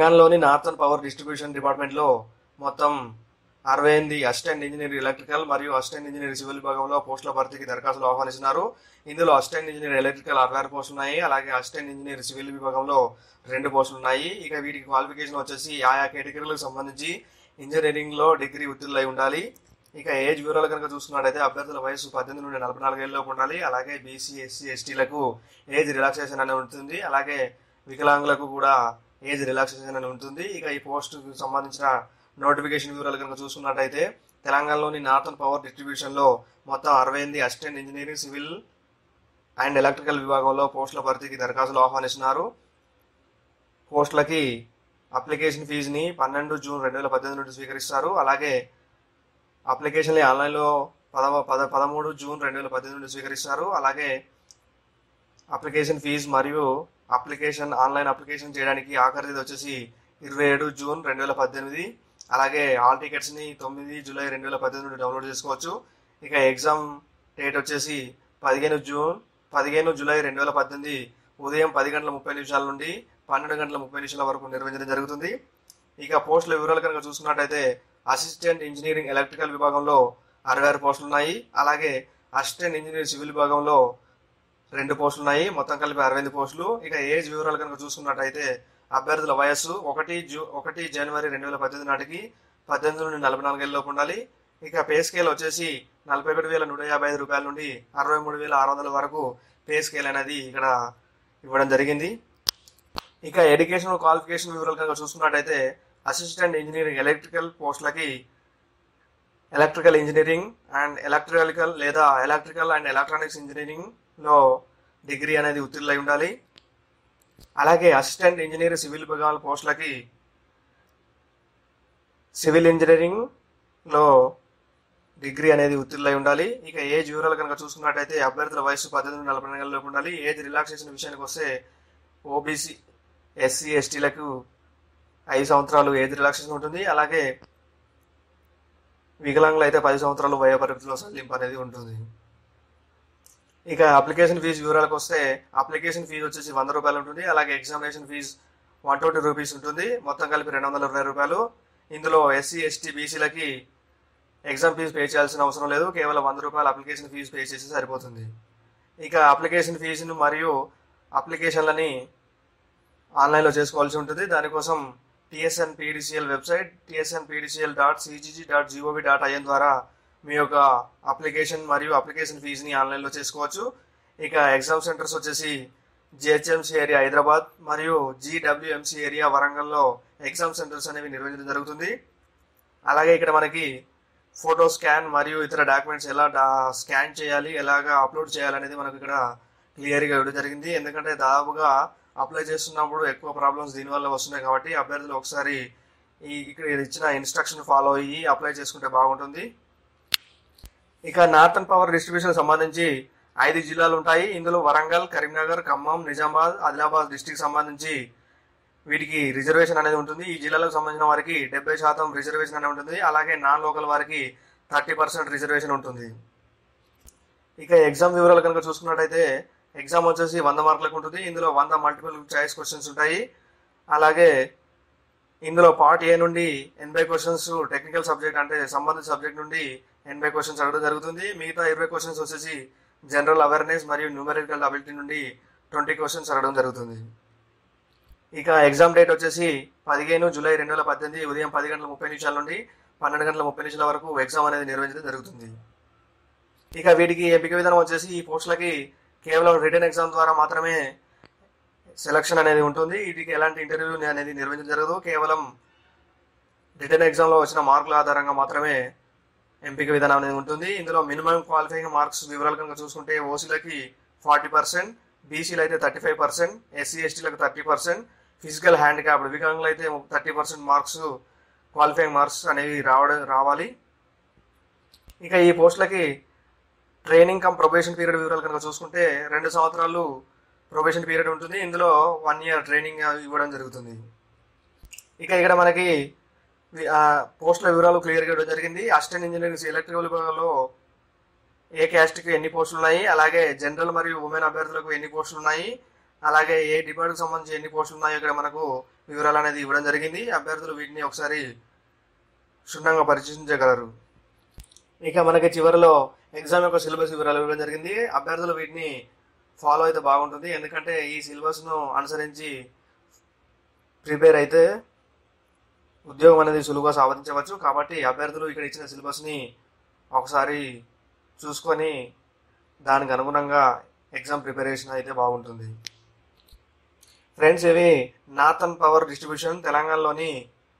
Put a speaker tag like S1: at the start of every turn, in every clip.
S1: తెలంగాణలోని northern power distribution డిపార్ట్మెంట్లో మొత్తం అరవై ఎనిమిది అసిస్టెంట్ ఇంజనీర్ ఎలక్ట్రికల్ మరియు అసిస్టెంట్ ఇంజనీర్ సివిల్ విభాగంలో పోస్టుల భర్తీకి దరఖాస్తులు ఆహ్వానిస్తున్నారు ఇందులో అసిస్టెంట్ ఇంజనీర్ ఎలక్ట్రికల్ అరవై ఆరు పోస్టులు ఉన్నాయి అలాగే అసిస్టెంట్ ఇంజనీర్ సివిల్ విభాగంలో రెండు పోస్టులు ఉన్నాయి ఇక వీటికి క్వాలిఫికేషన్ వచ్చేసి ఆయా కేటగిరీలకు సంబంధించి ఇంజనీరింగ్లో డిగ్రీ ఉత్తీర్ణులై ఉండాలి ఇక ఏజ్ వివరాలు కనుక చూసుకున్నట్టయితే అభ్యర్థుల వయసు పద్దెనిమిది నుండి నలభై నాలుగు ఏళ్ళలోపు ఉండాలి అలాగే బీసీ ఎస్సీ ఎస్టీలకు ఏజ్ రిలాక్సేషన్ అనేది ఉంటుంది అలాగే వికలాంగులకు కూడా ఏజ్ రిలాక్సేషన్ అని ఉంటుంది ఇక ఈ పోస్టుకు సంబంధించిన నోటిఫికేషన్ వివరాలు కనుక చూసుకున్నట్టయితే తెలంగాణలోని నార్థన్ పవర్ డిస్ట్రిబ్యూషన్లో మొత్తం అరవై ఎనిమిది assistant engineering civil and electrical విభాగంలో పోస్టుల భర్తీకి దరఖాస్తులు ఆహ్వానిస్తున్నారు పోస్టులకి అప్లికేషన్ ఫీజుని పన్నెండు జూన్ రెండు వేల పద్దెనిమిది నుండి స్వీకరిస్తారు అలాగే అప్లికేషన్ని ఆన్లైన్లో పదవ పద పదమూడు జూన్ రెండు వేల పద్దెనిమిది నుండి స్వీకరిస్తారు అలాగే అప్లికేషన్ ఫీజు మరియు అప్లికేషన్ ఆన్లైన్ అప్లికేషన్ చేయడానికి ఆఖరి తేదీ వచ్చేసి ఇరవై ఏడు జూన్ రెండు వేల పద్దెనిమిది అలాగే హాల్ టికెట్స్ని తొమ్మిది జూలై రెండు వేల పద్దెనిమిది నుండి డౌన్లోడ్ చేసుకోవచ్చు ఇక ఎగ్జామ్ డేట్ వచ్చేసి పదిహేను జూన్ పదిహేను జూలై రెండు వేల పద్దెనిమిది ఉదయం పది గంటల ముప్పై నిమిషాల నుండి పన్నెండు గంటల ముప్పై నిమిషాల వరకు నిర్వహించడం జరుగుతుంది ఇక పోస్టుల వివరాలు కనుక చూసుకున్నట్టయితే అసిస్టెంట్ ఇంజనీరింగ్ ఎలక్ట్రికల్ విభాగంలో అరవై ఆరు పోస్టులు ఉన్నాయి అలాగే అసిస్టెంట్ ఇంజనీర్ సివిల్ విభాగంలో రెండు పోస్టులు ఉన్నాయి మొత్తం కలిపి అరవై ఎనిమిది పోస్టులు ఇక ఏజ్ వివరాలు కనుక చూసుకున్నట్టయితే అభ్యర్థుల వయస్సు ఒకటి జూ ఒకటి జనవరి రెండు వేల పద్దెనిమిది నాటికి పద్దెనిమిది నుండి నలభై నాలుగేళ్ళలోపు ఉండాలి ఇక పే స్కేల్ వచ్చేసి నలభై ఒకటి వేల నూట యాభై ఐదు రూపాయల నుండి అరవై మూడు వేల ఆరు వందల వరకు పే స్కేల్ అనేది ఇక్కడ ఇవ్వడం జరిగింది ఇక ఎడ్యుకేషన్ క్వాలిఫికేషన్ వివరాలు కనుక చూసుకున్నట్టయితే అసిస్టెంట్ ఇంజనీరింగ్ ఎలక్ట్రికల్ పోస్టులకి ఎలక్ట్రికల్ ఇంజనీరింగ్ అండ్ ఎలక్ట్రికల్ లేదా ఎలక్ట్రికల్ అండ్ ఎలక్ట్రానిక్స్ ఇంజనీరింగ్లో డిగ్రీ అనేది ఉత్తీర్ణులై ఉండాలి అలాగే అసిస్టెంట్ ఇంజనీర్ సివిల్ విభాగాల పోస్టులకి సివిల్ ఇంజనీరింగ్లో డిగ్రీ అనేది ఉత్తీర్ణులై ఉండాలి ఇక ఏజ్ వివరాలు కనుక చూసుకున్నట్టయితే అభ్యర్థుల వయసు పద్దెనిమిది నుండి నలభై నెలల లోపు ఉండాలి ఏజ్ రిలాక్సేషన్ విషయానికి వస్తే ఓబీసీ ఎస్సీ ఎస్టీలకు ఐదు సంవత్సరాలు ఏజ్ రిలాక్సేషన్ ఉంటుంది అలాగే వికలాంగులు అయితే పది సంవత్సరాలు వయో పరిమితిలో సడలింపు అనేది ఉంటుంది ఇక అప్లికేషన్ ఫీజు వివరాలకు వస్తే అప్లికేషన్ ఫీజు వచ్చేసి వంద రూపాయలు ఉంటుంది అలాగే examination fees one twenty rupees ఉంటుంది మొత్తం కలిపి రెండు వందల ఇరవై రూపాయలు ఇందులో ఎస్సీ ఎస్టీ బీసీలకి ఎగ్జామ్ ఫీజు పే చేయాల్సిన అవసరం లేదు కేవలం వంద రూపాయలు అప్లికేషన్ ఫీజు పే చేసి సరిపోతుంది ఇక అప్లికేషన్ ఫీజును మరియు అప్లికేషన్లని ఆన్లైన్లో చేసుకోవాల్సి ఉంటుంది దానికోసం TSN PDCL website TSN PDCL dot CGG dot GOV dot IN ద్వారా మీ యొక్క అప్లికేషన్ మరియు అప్లికేషన్ ఫీజుని ఆన్లైన్లో చేసుకోవచ్చు ఇక ఎగ్జామ్ సెంటర్స్ వచ్చేసి జిహెచ్ఎంసీ ఏరియా హైదరాబాద్ మరియు జీడబ్ల్యూఎంసీ ఏరియా వరంగల్లో ఎగ్జామ్ సెంటర్స్ అనేవి నిర్వహించడం జరుగుతుంది అలాగే ఇక్కడ మనకి ఫోటో స్కాన్ మరియు ఇతర డాక్యుమెంట్స్ ఎలా డా స్కాన్ చేయాలి ఎలాగా అప్లోడ్ చేయాలనేది మనకు ఇక్కడ క్లియర్గా ఇవ్వడం జరిగింది ఎందుకంటే దాదాపుగా అప్లై చేస్తున్నప్పుడు ఎక్కువ ప్రాబ్లమ్స్ దీనివల్ల వస్తున్నాయి కాబట్టి అభ్యర్థులు ఒకసారి ఈ ఇక్కడ ఇచ్చిన ఇన్స్ట్రక్షన్ ఫాలో అయ్యి అప్లై చేసుకుంటే బాగుంటుంది ఇక నార్థన్ పవర్ డిస్ట్రిబ్యూషన్ సంబంధించి ఐదు జిల్లాలు ఉంటాయి ఇందులో వరంగల్ కరీంనగర్ ఖమ్మం నిజామాబాద్ ఆదిలాబాద్ డిస్టిక్ సంబంధించి వీటికి రిజర్వేషన్ అనేది ఉంటుంది ఈ జిల్లాలకు సంబంధించిన వారికి డెబ్బై శాతం రిజర్వేషన్ అనేది ఉంటుంది అలాగే నాన్ లోకల్ వారికి థర్టీ పర్సెంట్ రిజర్వేషన్ ఉంటుంది ఇక ఎగ్జామ్ వివరాలు కనుక చూసుకున్నట్టయితే ఎగ్జామ్ వచ్చేసి వంద మార్కులకు ఉంటుంది ఇందులో వంద మల్టిపుల్ చాయిస్ క్వశ్చన్స్ ఉంటాయి అలాగే ఇందులో పార్ట్ ఏ నుండి ఎనభై క్వశ్చన్స్ టెక్నికల్ సబ్జెక్ట్ అంటే సంబంధిత సబ్జెక్ట్ నుండి ఎనభై క్వశ్చన్స్ అడగడం జరుగుతుంది మిగతా ఇరవై క్వశ్చన్స్ వచ్చేసి జనరల్ అవేర్నెస్ మరియు న్యూమెరికల్ అబిలిటీ నుండి ట్వంటీ క్వశ్చన్స్ అడగడం జరుగుతుంది ఇక ఎగ్జామ్ డేట్ వచ్చేసి పదిహేను జూలై రెండు వేల పద్దెనిమిది ఉదయం పది గంటల ముప్పై నిమిషాల నుండి పన్నెండు గంటల ముప్పై నిమిషాల వరకు ఎగ్జామ్ అనేది నిర్వహించడం జరుగుతుంది ఇక వీటికి ఎంపిక విధానం వచ్చేసి ఈ పోస్టులకి కేవలం రిటర్న్ ఎగ్జామ్ ద్వారా మాత్రమే సెలక్షన్ అనేది ఉంటుంది వీటికి ఎలాంటి ఇంటర్వ్యూ అనేది నిర్వహించడం జరగదు కేవలం రిటర్న్ ఎగ్జామ్లో వచ్చిన మార్కుల ఆధారంగా మాత్రమే ఎంపిక విధానం అనేది ఉంటుంది ఇందులో మినిమం క్వాలిఫైయింగ్ మార్క్స్ వివరాలు కనుక చూసుకుంటే ఓసీలకి ఫార్టీ పర్సెంట్ బీసీలు అయితే థర్టీ ఫైవ్ పర్సెంట్ ఎస్సీ ఎస్టీలకు థర్టీ పర్సెంట్ ఫిజికల్ హ్యాండిక్యాప్డ్ వికలాంగులు అయితే thirty percent marks qualifying marks అనేవి రావడం రావాలి ఇక ఈ పోస్టులకి ట్రైనింగ్ కమ్ ప్రొబేషన్ పీరియడ్ వివరాలు కనుక చూసుకుంటే రెండు సంవత్సరాలు ప్రొబేషన్ పీరియడ్ ఉంటుంది ఇందులో వన్ ఇయర్ ట్రైనింగ్ ఇవ్వడం జరుగుతుంది ఇక ఇక్కడ మనకి వి- ఆ, పోస్టుల వివరాలు క్లియర్గా ఇవ్వడం జరిగింది అసిస్టెంట్ ఇంజనీరింగ్ ఎలక్ట్రికల్ విభాగంలో ఏ క్యాస్ట్కి ఎన్ని పోస్టులు ఉన్నాయి అలాగే జనరల్ మరియు ఉమెన్ అభ్యర్థులకు ఎన్ని పోస్టులు ఉన్నాయి అలాగే ఏ డిపార్ట్మెంట్కి సంబంధించి ఎన్ని పోస్టులు ఉన్నాయో ఇక్కడ మనకు వివరాలు అనేది ఇవ్వడం జరిగింది అభ్యర్థులు వీటిని ఒకసారి క్షుణ్ణంగా పరిశీలించగలరు ఇక మనకి చివరిలో ఎగ్జామ్ యొక్క సిలబస్ వివరాలు ఇవ్వడం జరిగింది అభ్యర్థులు వీటిని ఫాలో అయితే బాగుంటుంది ఎందుకంటే ఈ సిలబస్ను అనుసరించి ప్రిపేర్ అయితే ఉద్యోగం అనేది సులువుగా సాధించవచ్చు కాబట్టి అభ్యర్థులు ఇక్కడ ఇచ్చిన సిలబస్ని ఒకసారి చూసుకొని దానికి అనుగుణంగా ఎగ్జామ్ ప్రిపరేషన్ అయితే బాగుంటుంది ఫ్రెండ్స్ ఇవి నార్థన్ పవర్ డిస్ట్రిబ్యూషన్ తెలంగాణలోని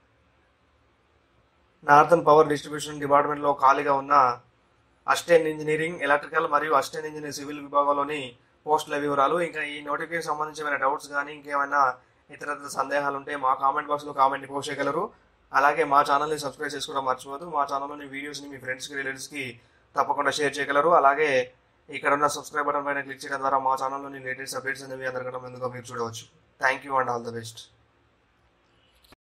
S1: నార్థన్ పవర్ డిస్ట్రిబ్యూషన్ డిపార్ట్మెంట్లో ఖాళీగా ఉన్న అసిస్టెంట్ ఇంజనీరింగ్ ఎలక్ట్రికల్ మరియు అసిస్టెంట్ ఇంజనీర్ సివిల్ విభాగంలోని పోస్టుల వివరాలు ఇంకా ఈ నోటిఫికేషన్ సంబంధించిన డౌట్స్ కానీ ఇంకేమైనా ఇతర సందేహాలు ఉంటే మా కామెంట్ బాక్స్లో కామెంట్ పోస్ట్ చేయగలరు అలాగే మా ఛానల్ని సబ్స్క్రైబ్ చేసుకోవడం మర్చిపోదు మా ఛానల్లోని వీడియోస్ని మీ ఫ్రెండ్స్కి రిలేటివ్స్కి తప్పకుండా షేర్ చేయగలరు అలాగే ఇక్కడ ఉన్న సబ్స్క్రైబ్ బటన్ పైన క్లిక్ చేయడం ద్వారా మా ఛానల్లోని లేటెస్ట్ అప్డేట్స్ అనేవి అందరికన్నా ముందుగా మీరు చూడవచ్చు thank you and all the best